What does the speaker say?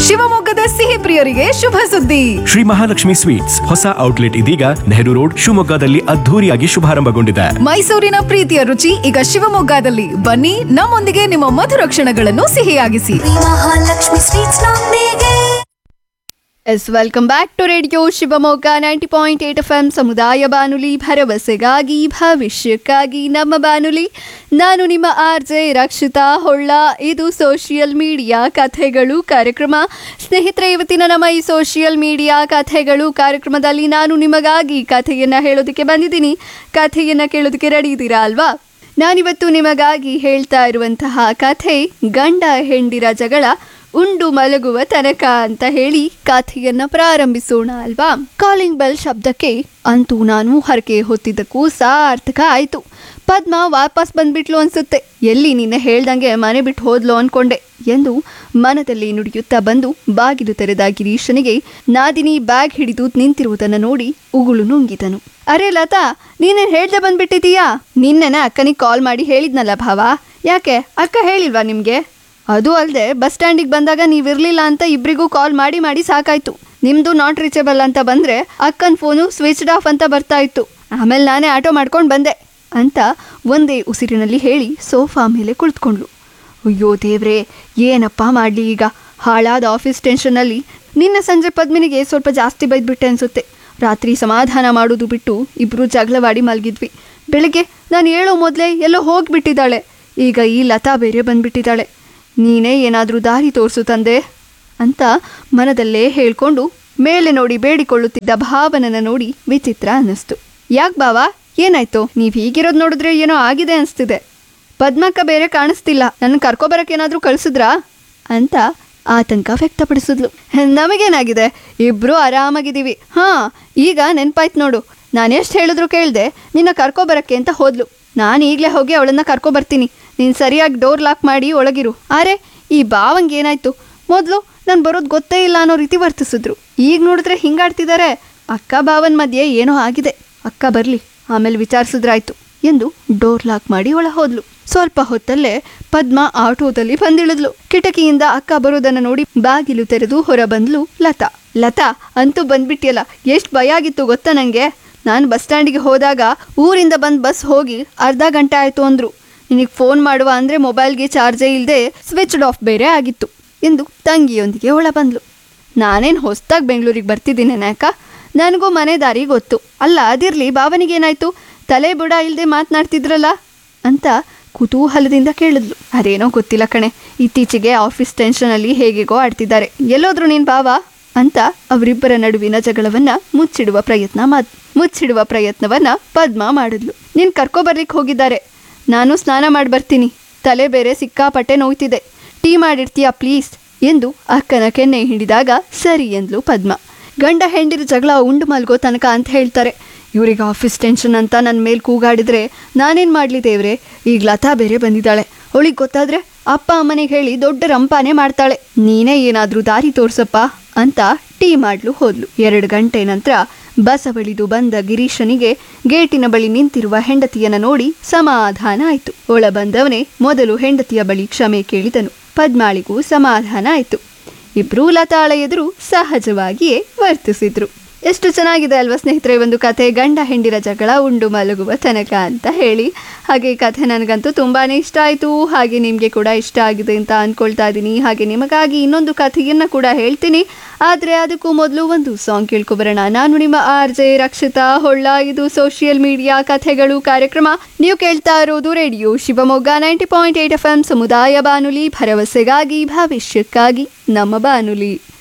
ಶಿವಮೊಗ್ಗದ ಸಿಹಿ ಪ್ರಿಯರಿಗೆ ಶುಭ ಸುದ್ದಿ ಶ್ರೀ ಮಹಾಲಕ್ಷ್ಮಿ ಸ್ವೀಟ್ಸ್ ಹೊಸ ಔಟ್ಲೆಟ್ ಇದೀಗ ನೆಹರು ರೋಡ್ ಶಿವಮೊಗ್ಗದಲ್ಲಿ ಅದ್ಧೂರಿಯಾಗಿ ಶುಭಾರಂಭಗೊಂಡಿದೆ ಮೈಸೂರಿನ ಪ್ರೀತಿಯ ರುಚಿ ಈಗ ಶಿವಮೊಗ್ಗದಲ್ಲಿ ಬನ್ನಿ ನಮ್ಮೊಂದಿಗೆ ನಿಮ್ಮ ಮಧುರ ಕ್ಷಣಗಳನ್ನು ಸಿಹಿಯಾಗಿಸಿ ಮಹಾಲಕ್ಷ್ಮಿ ಸ್ವೀಟ್ಸ್ ನೊಂದಿಗೆ yes welcome back to radio Shivamogga ninety point eight F M ಸಮುದಾಯ ಬಾನುಲಿ ಭರವಸೆಗಾಗಿ ಭವಿಷ್ಯಕ್ಕಾಗಿ ನಮ್ಮ ಬಾನುಲಿ ನಾನು ನಿಮ್ಮ ಆರ್ ಜೆ ರಕ್ಷಿತಾ ಹೊಳ್ಳ ಇದು ಸೋಷಿಯಲ್ ಮೀಡಿಯಾ ಕಥೆಗಳು ಕಾರ್ಯಕ್ರಮ ಸ್ನೇಹಿತರೆ ಇವತ್ತಿನ ನಮ್ಮ ಈ ಸೋಷಿಯಲ್ ಮೀಡಿಯಾ ಕಥೆಗಳು ಕಾರ್ಯಕ್ರಮದಲ್ಲಿ ನಾನು ನಿಮಗಾಗಿ ಕಥೆಯನ್ನು ಹೇಳೋದಕ್ಕೆ ಬಂದಿದ್ದೀನಿ ಕಥೆಯನ್ನು ಕೇಳೋದಕ್ಕೆ ರೆಡಿ ಇದ್ದೀರಾ ಅಲ್ವಾ ನಾನಿವತ್ತು ನಿಮಗಾಗಿ ಹೇಳ್ತಾ ಇರುವಂತಹ ಕಥೆ ಗಂಡ ಹೆಂಡಿರ ಜಗಳ ಉಂಡು ಮಲಗುವ ತನಕ ಅಂತ ಹೇಳಿ ಕಥೆಯನ್ನ ಪ್ರಾರಂಭಿಸೋಣ ಅಲ್ವಾ ಕಾಲಿಂಗ್ ಬೆಲ್ ಶಬ್ದಕ್ಕೆ ಅಂತೂ ನಾನು ಹರಕೆ ಹೊತ್ತಿದ್ದಕ್ಕೂ ಸಾರ್ಥಕ ಆಯ್ತು ಪದ್ಮ ವಾಪಸ್ ಬಂದ್ಬಿಟ್ಲು ಅನ್ಸುತ್ತೆ ಎಲ್ಲಿ ನಿನ್ನೆ ಹೇಳ್ದಂಗೆ ಮನೆ ಬಿಟ್ಟು ಹೋದ್ಲು ಅನ್ಕೊಂಡೆ ಎಂದು ಮನದಲ್ಲಿ ನುಡಿಯುತ್ತಾ ಬಂದು ಬಾಗಿಲು ತೆರೆದ ಗಿರೀಶನಿಗೆ ನಾದಿನಿ ಬ್ಯಾಗ್ ಹಿಡಿದು ನಿಂತಿರುವುದನ್ನು ನೋಡಿ ಉಗುಳು ನುಂಗಿದನು ಅರೆ ಲತಾ ನೀನೇನ್ ಹೇಳ್ದೆ ಬಂದ್ಬಿಟ್ಟಿದೀಯಾ ನಿನ್ನೆನ ಅಕ್ಕನಿಗೆ ಕಾಲ್ ಮಾಡಿ ಹೇಳಿದ್ನಲ್ಲ ಭಾವ ಯಾಕೆ ಅಕ್ಕ ಹೇಳಿಲ್ವಾ ನಿಮ್ಗೆ ಅದು ಅಲ್ಲದೆ ಬಸ್ ಸ್ಟ್ಯಾಂಡಿಗೆ ಬಂದಾಗ ನೀವಿರ್ಲಿಲ್ಲ ಅಂತ ಇಬ್ರಿಗೂ ಕಾಲ್ ಮಾಡಿ ಮಾಡಿ ಸಾಕಾಯ್ತು ನಿಮ್ದು ನಾಟ್ ರೀಚೇಬಲ್ ಅಂತ ಬಂದ್ರೆ ಅಕ್ಕನ ಫೋನು ಸ್ವಿಚ್ಡ್ ಆಫ್ ಅಂತ ಬರ್ತಾ ಇತ್ತು ಆಮೇಲೆ ನಾನೇ ಆಟೋ ಮಾಡ್ಕೊಂಡು ಬಂದೆ ಅಂತ ಒಂದೇ ಉಸಿರಿನಲ್ಲಿ ಹೇಳಿ ಸೋಫಾ ಮೇಲೆ ಕುಳಿತುಕೊಂಡ್ಲು ಅಯ್ಯೋ ದೇವ್ರೆ ಏನಪ್ಪ ಮಾಡಲಿ ಈಗ ಹಾಳಾದ ಆಫೀಸ್ ಟೆನ್ಷನಲ್ಲಿ ನಿನ್ನ ಸಂಜೆ ಪದ್ಮಿನಿಗೆ ಸ್ವಲ್ಪ ಜಾಸ್ತಿ ಬೈದ್ಬಿಟ್ಟೆ ಅನ್ಸುತ್ತೆ ರಾತ್ರಿ ಸಮಾಧಾನ ಮಾಡೋದು ಬಿಟ್ಟು ಇಬ್ರು ಜಗಳವಾಡಿ ಮಲಗಿದ್ವಿ ಬೆಳಗ್ಗೆ ನಾನು ಹೇಳೋ ಮೊದಲೇ ಎಲ್ಲೋ ಹೋಗ್ಬಿಟ್ಟಿದ್ದಾಳೆ ಈಗ ಈ ಲತಾ ಬೇರೆ ಬಂದ್ಬಿಟ್ಟಿದ್ದಾಳೆ ನೀನೇ ಏನಾದರೂ ದಾರಿ ತೋರಿಸು ತಂದೆ ಅಂತ ಮನದಲ್ಲೇ ಹೇಳ್ಕೊಂಡು ಮೇಲೆ ನೋಡಿ ಬೇಡಿಕೊಳ್ಳುತ್ತಿದ್ದ ಭಾವನನ್ನ ನೋಡಿ ವಿಚಿತ್ರ ಅನ್ನಿಸ್ತು ಯಾಕೆ ಬಾವ ಏನಾಯ್ತು ನೀವು ಹೀಗಿರೋದು ನೋಡಿದ್ರೆ ಏನೋ ಆಗಿದೆ ಅನಿಸ್ತಿದೆ ಪದ್ಮಕ್ಕ ಬೇರೆ ಕಾಣಿಸ್ತಿಲ್ಲ ನನ್ನ ಕರ್ಕೊಬರಕ್ಕೆ ಏನಾದರೂ ಕಳಿಸಿದ್ರಾ ಅಂತ ಆತಂಕ ವ್ಯಕ್ತಪಡಿಸಿದ್ಲು ನಮಗೇನಾಗಿದೆ ಇಬ್ರು ಆರಾಮಾಗಿದ್ದೀವಿ ಹಾ ಈಗ ನೆನ್ಪಾಯ್ತು ನೋಡು ನಾನು ಎಷ್ಟು ಹೇಳಿದ್ರು ಕೇಳ್ದೆ ನಿನ್ನ ಕರ್ಕೊಬರಕ್ಕೆ ಅಂತ ಹೋದ್ಲು ನಾನು ಈಗಲೇ ಹೋಗಿ ಅವಳನ್ನ ಕರ್ಕೊಬರ್ತೀನಿ ನೀನು ಸರಿಯಾಗಿ ಡೋರ್ ಲಾಕ್ ಮಾಡಿ ಒಳಗಿರು ಆರೆ ಈ ಬಾವಂಗೆ ಏನಾಯ್ತು ಮೊದಲು ನಾನು ಬರೋದು ಗೊತ್ತೇ ಇಲ್ಲ ಅನ್ನೋ ರೀತಿ ವರ್ತಿಸಿದ್ರು ಈಗ ನೋಡಿದ್ರೆ ಹಿಂಗಾಡ್ತಿದ್ದಾರೆ ಅಕ್ಕ ಬಾವನ್ ಮಧ್ಯೆ ಏನೋ ಆಗಿದೆ ಅಕ್ಕ ಬರಲಿ ಆಮೇಲೆ ವಿಚಾರಿಸಿದ್ರಾಯ್ತು ಎಂದು ಡೋರ್ ಲಾಕ್ ಮಾಡಿ ಒಳ ಹೋದ್ಲು ಸ್ವಲ್ಪ ಹೊತ್ತಲ್ಲೇ ಪದ್ಮ ಆಟೋದಲ್ಲಿ ಬಂದಿಳಿದ್ಲು ಕಿಟಕಿಯಿಂದ ಅಕ್ಕ ಬರೋದನ್ನ ನೋಡಿ ಬಾಗಿಲು ತೆರೆದು ಹೊರ ಬಂದ್ಲು ಲತಾ ಲತಾ ಅಂತೂ ಬಂದ್ಬಿಟ್ಟಿಯಲ್ಲ ಎಷ್ಟು ಭಯ ಆಗಿತ್ತು ಗೊತ್ತಾ ನಂಗೆ ನಾನು ಬಸ್ ಸ್ಟ್ಯಾಂಡಿಗೆ ಹೋದಾಗ ಊರಿಂದ ಬಂದ್ ಬಸ್ ಹೋಗಿ ಅರ್ಧ ಗಂಟೆ ಆಯ್ತು ಅಂದ್ರು ನಿನಗೆ ಫೋನ್ ಮಾಡುವ ಅಂದ್ರೆ ಮೊಬೈಲ್ಗೆ ಚಾರ್ಜೇ ಇಲ್ಲದೆ ಸ್ವಿಚ್ಡ್ ಆಫ್ ಬೇರೆ ಆಗಿತ್ತು ಎಂದು ತಂಗಿಯೊಂದಿಗೆ ಒಳ ಬಂದ್ಲು ನಾನೇನು ಹೊಸ್ದಾಗಿ ಬೆಂಗಳೂರಿಗೆ ಬರ್ತಿದ್ದೀನಿ ಅಕ್ಕ ನನಗೂ ಮನೆ ದಾರಿ ಗೊತ್ತು ಅಲ್ಲ ಅದಿರ್ಲಿ ಭಾವನಿಗೇನಾಯ್ತು ತಲೆ ಬುಡ ಇಲ್ಲದೆ ಮಾತನಾಡ್ತಿದ್ರಲ್ಲ ಅಂತ ಕುತೂಹಲದಿಂದ ಕೇಳಿದ್ಲು ಅದೇನೋ ಗೊತ್ತಿಲ್ಲ ಕಣೆ ಇತ್ತೀಚೆಗೆ ಆಫೀಸ್ ಟೆನ್ಷನಲ್ಲಿ ಹೇಗೆಗೋ ಆಡ್ತಿದ್ದಾರೆ ಎಲ್ಲೋದ್ರು ನೀನ್ ಭಾವ ಅಂತ ಅವರಿಬ್ಬರ ನಡುವಿನ ಜಗಳವನ್ನ ಮುಚ್ಚಿಡುವ ಪ್ರಯತ್ನ ಮಾಡ್ ಮುಚ್ಚಿಡುವ ಪ್ರಯತ್ನವನ್ನ ಪದ್ಮ ಮಾಡಿದ್ಲು ನೀನ್ ಕರ್ಕೊಬರ್ಲಿಕ್ಕೆ ಹೋಗಿದ್ದಾರೆ ನಾನು ಸ್ನಾನ ಮಾಡಿ ಬರ್ತೀನಿ ತಲೆ ಬೇರೆ ಸಿಕ್ಕಾಪಟ್ಟೆ ನೋಯ್ತಿದೆ ಟೀ ಮಾಡಿರ್ತೀಯಾ ಪ್ಲೀಸ್ ಎಂದು ಅಕ್ಕನ ಕೆನ್ನೆ ಹಿಡಿದಾಗ ಸರಿ ಎಂದ್ಲು ಪದ್ಮ ಗಂಡ ಹೆಂಡಿರ ಜಗಳ ಉಂಡು ಮಲ್ಗೋ ತನಕ ಅಂತ ಹೇಳ್ತಾರೆ ಇವ್ರಿಗೆ ಆಫೀಸ್ ಟೆನ್ಷನ್ ಅಂತ ನನ್ನ ಮೇಲೆ ಕೂಗಾಡಿದ್ರೆ ನಾನೇನು ಮಾಡಲಿ ದೇವ್ರೆ ಈಗ ಲತಾ ಬೇರೆ ಬಂದಿದ್ದಾಳೆ ಅವಳಿಗೆ ಗೊತ್ತಾದ್ರೆ ಅಪ್ಪ ಅಮ್ಮನಿಗೆ ಹೇಳಿ ದೊಡ್ಡ ರಂಪಾನೆ ಮಾಡ್ತಾಳೆ ನೀನೇ ಏನಾದರೂ ದಾರಿ ತೋರ್ಸಪ್ಪ ಅಂತ ಟೀ ಮಾಡ್ಲು ಹೋದ್ಲು ಎರಡು ಗಂಟೆ ನಂತರ ಬಸವಳಿದು ಬಂದ ಗಿರೀಶನಿಗೆ ಗೇಟಿನ ಬಳಿ ನಿಂತಿರುವ ಹೆಂಡತಿಯನ್ನ ನೋಡಿ ಸಮಾಧಾನ ಆಯ್ತು ಒಳ ಬಂದವನೇ ಮೊದಲು ಹೆಂಡತಿಯ ಬಳಿ ಕ್ಷಮೆ ಕೇಳಿದನು ಪದ್ಮಾಳಿಗೂ ಸಮಾಧಾನ ಆಯ್ತು ಇಬ್ರೂ ಲತಾಳ ಎದುರು ಸಹಜವಾಗಿಯೇ ವರ್ತಿಸಿದ್ರು ಎಷ್ಟು ಚೆನ್ನಾಗಿದೆ ಅಲ್ವಾ ಸ್ನೇಹಿತರೆ ಒಂದು ಕತೆ ಗಂಡ ಹೆಂಡಿರ ಜಗಳ ಉಂಡು ಮಲಗುವ ತನಕ ಅಂತ ಹೇಳಿ ಹಾಗೆ ಈ ಕಥೆ ನನಗಂತೂ ತುಂಬಾ ಇಷ್ಟ ಆಯಿತು ಹಾಗೆ ನಿಮಗೆ ಕೂಡ ಇಷ್ಟ ಆಗಿದೆ ಅಂತ ಅಂದ್ಕೊಳ್ತಾ ಇದ್ದೀನಿ ಹಾಗೆ ನಿಮಗಾಗಿ ಇನ್ನೊಂದು ಕಥೆಯನ್ನು ಕೂಡ ಹೇಳ್ತೀನಿ ಆದರೆ ಅದಕ್ಕೂ ಮೊದಲು ಒಂದು ಸಾಂಗ್ ಕೇಳ್ಕೊಬರೋಣ ನಾನು ನಿಮ್ಮ ಆರ್ ಜೆ ರಕ್ಷಿತಾ ಹೊಳ್ಳ ಇದು ಸೋಷಿಯಲ್ ಮೀಡಿಯಾ ಕಥೆಗಳು ಕಾರ್ಯಕ್ರಮ ನೀವು ಕೇಳ್ತಾ ಇರೋದು radio Shivamogga ninety point eight F M ಸಮುದಾಯ ಬಾನುಲಿ ಭರವಸೆಗಾಗಿ ಭವಿಷ್ಯಕ್ಕಾಗಿ ನಮ್ಮ ಬಾನುಲಿ